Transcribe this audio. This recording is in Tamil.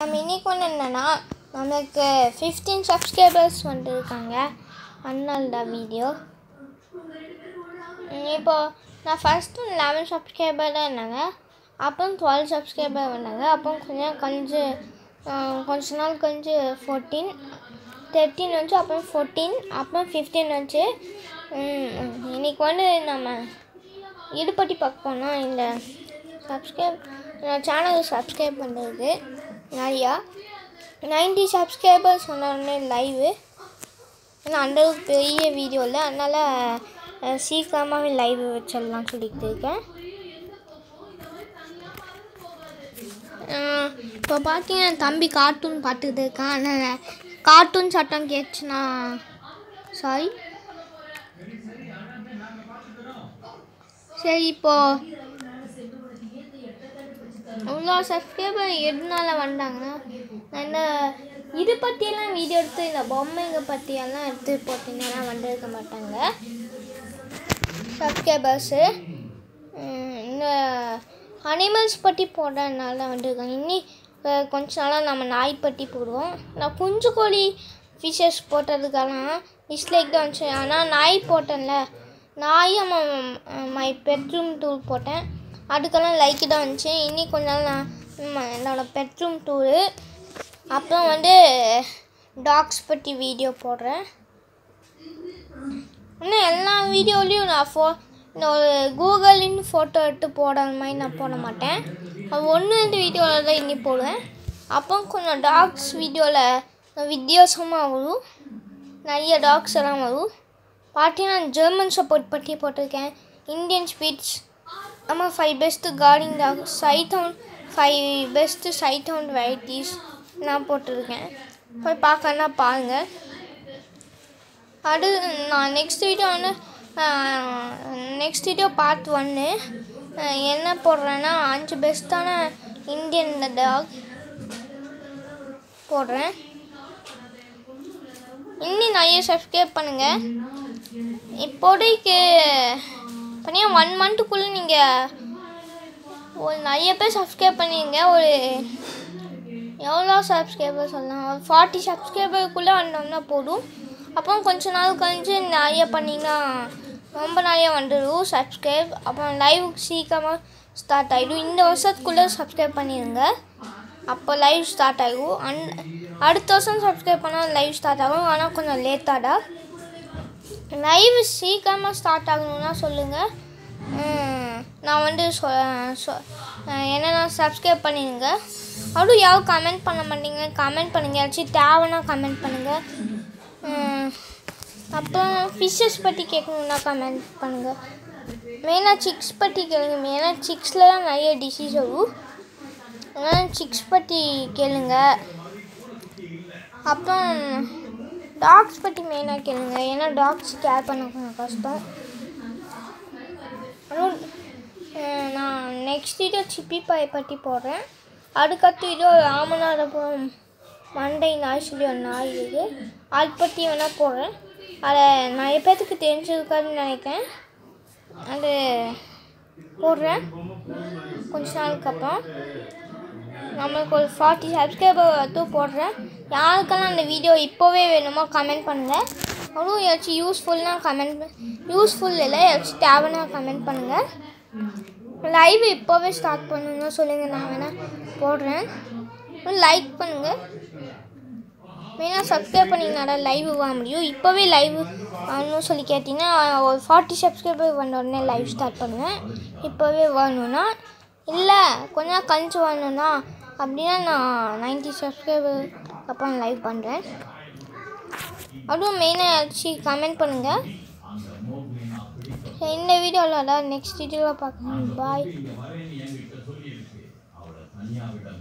நம்ம இன்னைக்கு ஒன்று என்னென்னா நமக்கு ஃபிஃப்டீன் சப்ஸ்கிரைபர்ஸ் வந்துருக்காங்க அதனால தான் வீடியோ இப்போ நான் ஃபஸ்ட்டு லெவன் சப்ஸ்கிரைபர் தான் இருந்தாங்க அப்புறம் டுவெல் சப்ஸ்கிரைபர் வந்தாங்க அப்புறம் கொஞ்சம் கொஞ்சம் கொஞ்ச நாள் கொஞ்சம் ஃபோர்டீன் தேர்ட்டீன் வந்துச்சு அப்புறம் ஃபோர்டீன் அப்புறம் ஃபிஃப்டீன் வந்துச்சு இன்னைக்கு வந்து நம்ம இது பற்றி பார்க்க போனால் இந்த சப்ஸ்கிரைப் சேனலை சப்ஸ்கிரைப் பண்ணுறது நிறையா நைன்டி சப்ஸ்கிரைபர்ஸ் சொன்ன லைவு ஆனால் அந்த அளவுக்கு பெரிய வீடியோ இல்லை அதனால் சீக்கிரமாகவே லைவ் வச்சிடலாம் சொல்லிட்டு இருக்கேன் இப்போ பார்த்தீங்கன்னா தம்பி கார்ட்டூன் பார்த்துட்டு இருக்கான் ஆனால் கார்ட்டூன் சட்டம் கேட்டுச்சுன்னா சாரி சரி இப்போ அவ்வளோ சப்ஸ்கிரைபர் எதனால வந்தாங்கன்னா நான் இந்த இது பற்றியெல்லாம் வீடியோ எடுத்து இந்த பொம்மைங்க பற்றியெல்லாம் எடுத்து போட்டிங்கன்னா வந்திருக்க மாட்டாங்க சப்ஸ்கிரைபர்ஸு இந்த அனிமல்ஸ் பற்றி போடுறதுனால வந்திருக்காங்க இன்னி அஹ், கொஞ்ச நாளாக நம்ம நாய் பற்றி போடுவோம் நான் குஞ்சு கோழி ஃபிஷஸ் போட்டதுக்கெல்லாம் டிஸ்லைக் தான் வந்துச்சு ஆனால் நாய் போட்டேன்ல நாய் மை பெட்ரூம் டூர் போட்டேன் அதுக்கெல்லாம் லைக் தான் வந்துச்சு இன்னி கொஞ்ச நாள் நான் ம், என்னோட பெட்ரூம் டூரு அப்புறம் வந்து டாக்ஸ் பற்றி வீடியோ போடுறேன் இன்னும் எல்லா வீடியோலையும் நான் ஃபோ இந்த ஒரு கூகுளின்னு ஃபோட்டோ எடுத்து போடுற மாதிரி நான் போட மாட்டேன் அது ஒன்று ரெண்டு வீடியோவில் தான் இன்னி போடுவேன் அப்போ கொஞ்சம் டாக்ஸ் வீடியோவில் வித்தியாசமாக வரும் நிறைய டாக்ஸ் எல்லாம் வரும் பார்த்தீங்கன்னா ஜெர்மன் சப்போர்ட் பற்றி போட்டிருக்கேன் இந்தியன் ஸ்பீட்ஸ் நம்ம five best guarding dog sighthound five best sighthound varieties நான் போட்டிருக்கேன் போய் பார்க்கணுன்னா பாருங்கள் அது நான் நெக்ஸ்ட் வீடியோ வந்து நெக்ஸ்ட் வீடியோ பார்ட் ஒன்று என்ன போடுறேன்னா அஞ்சு பெஸ்ட்டான இந்தியன் டாக் போடுறேன் இன்னும் நிறைய சப்ஸ்கிரைப் பண்ணுங்கள் இப்போதைக்கு பண்ணியா ஒன் மந்த்துக்குள்ளே நீங்கள் ஒரு நிறைய பேர் சப்ஸ்கிரைப் பண்ணிங்க ஒரு எவ்வளோ சப்ஸ்கிரைபர் சொல்லலாம் ஒரு ஃபார்ட்டி சப்ஸ்கிரைபருக்குள்ளே வந்தோம்னா போதும் அப்புறம் கொஞ்ச நாள் கழிஞ்சு நிறைய பண்ணிங்கன்னா ரொம்ப நிறைய வந்துடும் சப்ஸ்கிரைப் அப்புறம் லைவ் சீக்கிரமாக ஸ்டார்ட் ஆகிடும் இந்த வருஷத்துக்குள்ளே சப்ஸ்கிரைப் பண்ணிடுங்க அப்போ லைவ் ஸ்டார்ட் ஆகும் அந் அடுத்த வருஷம் சப்ஸ்கிரைப் பண்ணால் லைவ் ஸ்டார்ட் ஆகும் ஆனால் கொஞ்சம் லேட்டாக தான் லைவ் சீக்கிரமாக ஸ்டார்ட் ஆகணும்னா சொல்லுங்கள் நான் வந்து சொ சொ- என்னென்ன சப்ஸ்கிரைப் பண்ணிடுங்க அதுவும் யாரும் கமெண்ட் பண்ண மாட்டீங்க கமெண்ட் பண்ணுங்க ஏதாச்சும் தேவைன்னா கமெண்ட் பண்ணுங்கள் அப்புறம் ஃபிஷ்ஷஸ் பற்றி கேட்கணுன்னா கமெண்ட் பண்ணுங்கள் மெயினாக சிக்ஸ் பற்றி கேளுங்க மெயினாக சிக்ஸில் தான் நிறைய டிசீஸ் வரும் அதனால் சிக்ஸ் பற்றி கேளுங்க அப்புறம் டாக்ஸ் பற்றி மெயினாக கேளுங்க ஏன்னா டாக்ஸ் கேர் பண்ண கொஞ்சம் கஷ்டம் அதுவும் அஹ், நான் நெக்ஸ்ட் வீடியோ சிப்பி பாய் பற்றி போடுறேன் அதுக்கடுத்த வீடியோ ராமநாதபுரம் மண்டை நாய் சொல்லி ஒரு நாய் இருக்குது அது பற்றி வேணால் போடுறேன் அதை நிறைய பேர்த்துக்கு தெரிஞ்சிருக்காதுன்னு நினைக்கிறேன் அது போடுறேன் கொஞ்ச நாளுக்கு அப்புறம் நம்மளுக்கு ஒரு ஃபார்ட்டி சப்ஸ்கிரைபர் மட்டும் போடுறேன் யாருக்கெல்லாம் அந்த வீடியோ இப்போவே வேணுமோ கமெண்ட் பண்ணுங்கள் அதுவும் ஏதாச்சும் யூஸ்ஃபுல்னால் கமெண்ட் யூஸ்ஃபுல் இல்லை ஏதாச்சும் தேவைன்னா கமெண்ட் பண்ணுங்கள் லைவ் இப்போவே ஸ்டார்ட் பண்ணுங்க சொல்லுங்கள் நான் வேணால் போடுறேன் லைக் பண்ணுங்கள் மெயினாக சப்ஸ்கிரைப் பண்ணிங்கன்னா லைவ் வாங்க முடியும் இப்போவே லைவ் வரணும்னு சொல்லி கேட்டிங்கன்னா ஒரு ஃபார்ட்டி சப்ஸ்கிரைபர் வந்த உடனே லைவ் ஸ்டார்ட் பண்ணுவேன் இப்போவே வரணும்னா இல்லை கொஞ்ச நாள் கழிச்சு வரணும்னா அப்படின்னா நான் நைன்ட்டி சப்ஸ்கிரைபர் அப்புறம் லைவ் பண்ணுறேன் அதுவும் மெயினாக ஏதாச்சும் கமெண்ட் பண்ணுங்கள் இந்த வீடியோவில் தான் நெக்ஸ்ட் வீடியோவில் பார்க்கணும் பாய் இங்க வரேன்னு என்கிட்ட சொல்லியிருக்கு அவளை தனியா விட